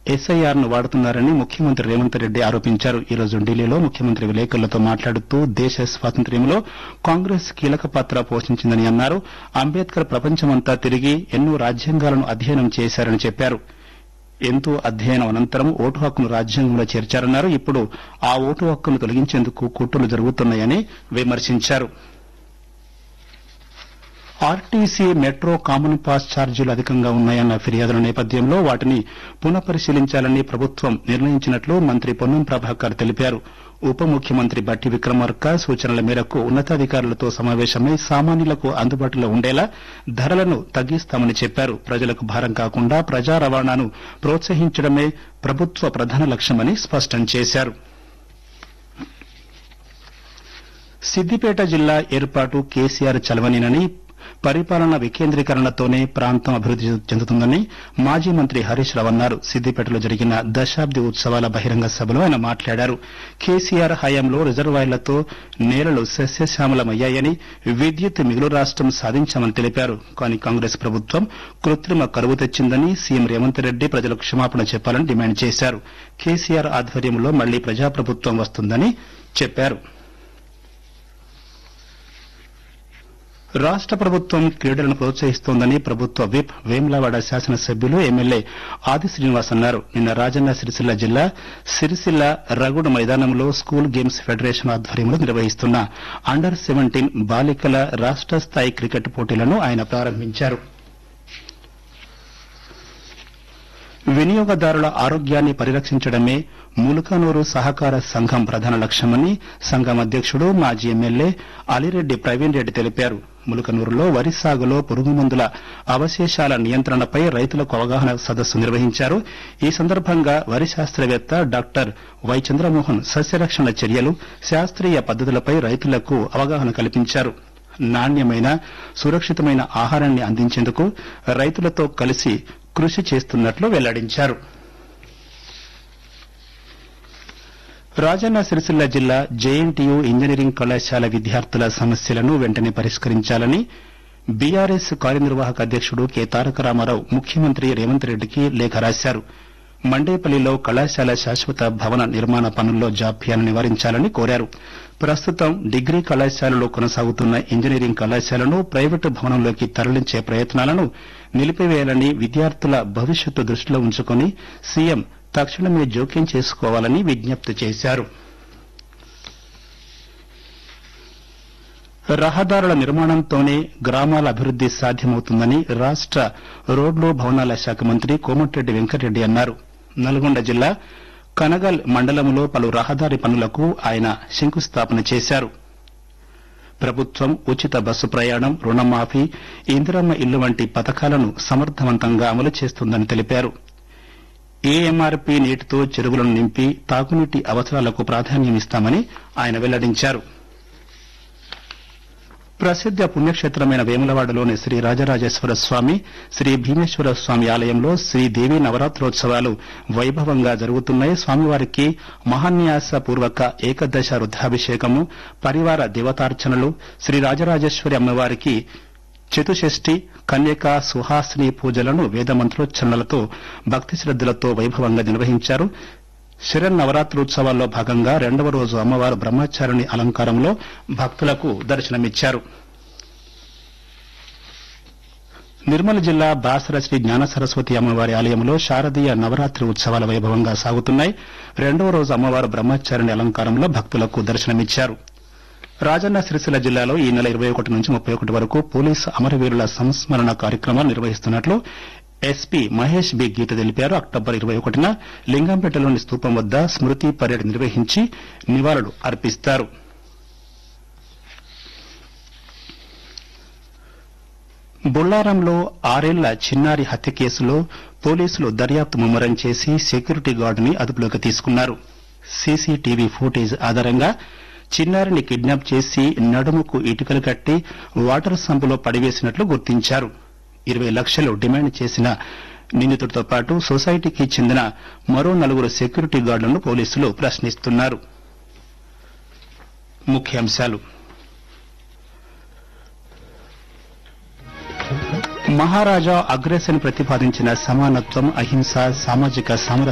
SIR ను వాడుతున్నారని ముఖ్యమంత్రి రేవంత్ రెడ్డి ఆరోపించారు ఈ రోజు ఢిల్లీలో ముఖ్యమంత్రి విలేకరులతో మాట్లాడుతూ దేశ స్వాతంత్ర్యంలో కాంగ్రెస్ కీలక పాత్ర పోషించిందని అన్నారు అంబేద్కర్ ప్రపంచమంతా తిరిగి ఎన్నో రాజ్యాంగాలను అధ్యయనం చేశారని చెప్పారు ఎంతో అధ్యయనం అనంతరం ఓటు హక్కును రాజ్యాంగంలో చేర్చారన్నారు ఇప్పుడు ఆ ఓటు హక్కును తొలగించేందుకు కుట్రలు జరుగుతున్నాయని విమర్శించారు ఆర్టీసీ మెట్రో కామన్ పాస్ ఛార్జీలు అధికంగా ఉన్నాయన్న ఫిర్యాదుల నేపథ్యంలో వాటిని పునఃపరిశీలించాలని ప్రభుత్వం నిర్ణయించినట్లు మంత్రి పొన్నం ప్రభాకర్ తెలిపారు ఉప ముఖ్యమంత్రి బట్టి విక్రమార్క సూచనల మేరకు ఉన్నతాధికారులతో సమావేశమై సామాన్యులకు అందుబాటులో ఉండేలా ధరలను తగ్గిస్తామని చెప్పారు ప్రజలకు భారం కాకుండా ప్రజా రవాణాను ప్రోత్సహించడమే ప్రభుత్వ ప్రధాన లక్ష్యమని స్పష్టం చేశారు సిద్దిపేట జిల్లా ఏర్పాటు కేసీఆర్ చలవనేనని పరిపాలన వికేంద్రీకరణతోనే ప్రాంతం అభివృద్ది చెందుతుందని మాజీ మంత్రి హరీష్ రావు అన్నారు సిద్దిపేటలో జరిగిన దశాబ్ది ఉత్సవాల బహిరంగ సభలో ఆయన మాట్లాడారు కేసీఆర్ హయాంలో రిజర్వాయర్లతో నేలలు సస్యశ్యామలమయ్యాయని విద్యుత్ మిగులు రాష్టం సాధించామని తెలిపారు కానీ కాంగ్రెస్ ప్రభుత్వం కృత్రిమ కరువు తెచ్చిందని సీఎం రేవంత్ రెడ్డి ప్రజలకు క్షమాపణ చెప్పాలని డిమాండ్ చేశారు కేసీఆర్ ఆధ్వర్యంలో మళ్లీ ప్రజాప్రభుత్వం వస్తుందని చెప్పారు రాష్ట ప్రభుత్వం క్రీడలను ప్రోత్సహిస్తోందని ప్రభుత్వ విప్ వేములవాడ శాసనసభ్యులు ఎమ్మెల్యే ఆది శ్రీనివాస్ అన్నారు నిన్న రాజన్న సిరిసిల్ల జిల్లా సిరిసిల్ల రగుడు మైదానంలో స్కూల్ గేమ్స్ ఫెడరేషన్ ఆధ్వర్యంలో నిర్వహిస్తున్న అండర్ సెవెంటీన్ బాలికల రాష్ట స్థాయి క్రికెట్ పోటీలను ఆయన ప్రారంభించారు వినియోగదారుల ఆరోగ్యాన్ని పరిరక్షించడమే ములుకనూరు సహకార సంఘం ప్రధాన లక్ష్యమని సంఘం అధ్యక్షుడు మాజీ ఎమ్మెల్యే అలిరెడ్డి ప్రవీణ్ రెడ్డి తెలిపారు ములుకనూరులో వరి సాగులో పురుగుమందుల అవశేషాల నియంత్రణపై రైతులకు అవగాహన సదస్సు నిర్వహించారు ఈ సందర్భంగా వరి శాస్త్రవేత్త డాక్టర్ వై చంద్రమోహన్ సస్యరక్షణ చర్యలు శాస్త్రీయ పద్దతులపై రైతులకు అవగాహన కల్పించారు నాణ్యమైన సురక్షితమైన ఆహారాన్ని అందించేందుకు రైతులతో కలిసి కృషి చేస్తున్నట్లు వెల్లడించారు రాజన్న సిరిసిల్ల జిల్లా జేఎన్టీయూ ఇంజనీరింగ్ కళాశాల విద్యార్థుల సమస్యలను వెంటనే పరిష్కరించాలని బీఆర్ఎస్ కార్యనిర్వాహక అధ్యక్షుడు కె తారక రామారావు ముఖ్యమంత్రి రేవంత్ రెడ్డికి లేఖ రాశారు మండేపల్లిలో కళాశాల శాశ్వత భవన నిర్మాణ పనుల్లో జాప్యాన్ని నివారించాలని కోరారు ప్రస్తుతం డిగ్రీ కళాశాలలో కొనసాగుతున్న ఇంజనీరింగ్ కళాశాలను ప్రైవేటు భవనంలోకి తరలించే ప్రయత్నాలను నిలిపివేయాలని విద్యార్థుల భవిష్యత్తు దృష్టిలో ఉంచుకుని సీఎం తక్షణమే జోక్యం చేసుకోవాలని విజ్ఞప్తి చేశారు రహదారుల నిర్మాణంతోనే గ్రామాల అభివృద్ది సాధ్యమవుతుందని రాష్ట రోడ్లు భవనాల శాఖ మంత్రి కోమటిరెడ్డి వెంకటరెడ్డి అన్నారు నల్గొండ జిల్లా కనగల్ మండలంలో పలు రహదారి పనులకు ఆయన శంకుస్థాపన చేశారు ప్రభుత్వం ఉచిత బస్సు ప్రయాణం రుణమాఫీ ఇందిరమ్మ ఇల్లు వంటి పథకాలను సమర్థవంతంగా అమలు చేస్తుందని తెలిపారు ఏఎంఆర్పీ నీటితో చెరువులను నింపి తాగునీటి అవసరాలకు ప్రాధాన్యమిస్తామని ఆయన వెల్లడించారు ప్రసిద్ద పుణ్యక్షేత్రమైన వేములవాడలోని శ్రీ రాజరాజేశ్వర స్వామి శ్రీ భీమేశ్వర స్వామి ఆలయంలో శ్రీదేవి నవరాత్రోత్సవాలు వైభవంగా జరుగుతున్నాయి స్వామివారికి మహాన్యాస పూర్వక ఏకదశ రుద్రాభిషేకము పరివార దేవతార్చనలు శ్రీ రాజరాజేశ్వరి అమ్మవారికి చతుషష్ఠి కన్యక సుహాసిని పూజలను వేద మంత్రోచ్చరణలతో భక్తి శ్రద్దలతో వైభవంగా నిర్వహించారు శరన్నవరాత్రోత్సవాల్లో భాగంగా రెండవ రోజు అమ్మవారు బ్రహ్మచారిణి అలంకారంలో భక్తులకు దర్శనమిచ్చారు నిర్మల్ జిల్లా బాసర శ్రీ జ్ఞాన సరస్వతి అమ్మవారి ఆలయంలో శారదీయ నవరాత్రి ఉత్సవాల వైభవంగా సాగుతున్నాయి రెండవ రోజు అమ్మవారు బ్రహ్మచారిణి అలంకారంలో భక్తులకు దర్శనమిచ్చారు రాజన్న సిరిసిల్ల జిల్లాలో ఈ నెల ఇరవై ఒకటి నుంచి ముప్పై ఒకటి వరకు పోలీసు అమరవీరుల సంస్మరణ కార్యక్రమాలు నిర్వహిస్తున్నట్లు ఎస్పీ మహేష్ బి గీత తెలిపారు అక్టోబర్ ఇరవై ఒకటిన లింగంపేటలోని స్తూపం వద్ద స్మృతి పరేడ్ నిర్వహించి నివాళులు అర్పిస్తారు బుల్లారంలో ఆరేళ్ల చిన్నారి హత్య కేసులో పోలీసులు దర్యాప్తు ముమ్మరం చేసి సెక్యూరిటీ గార్డుని అదుపులోకి తీసుకున్నారు సీసీటీవీ ఫుటేజ్ ఆధారంగా చిన్నారిని కిడ్నాప్ చేసి నడుముకు ఇటుకలు కట్టి వాటర్ సంపులో పడివేసినట్లు గుర్తించారు ఇరవై లక్షలు డిమాండ్ చేసిన నిందితుడితో పాటు సొసైటీకి చెందిన మరో నలుగురు సెక్యూరిటీ గార్డులను పోలీసులు ప్రశ్నిస్తున్నారు ముఖ్యాంశాలు మహారాజా అగ్రసేన్ ప్రతిపాదించిన సమానత్వం అహింస సామాజిక సామరస్యం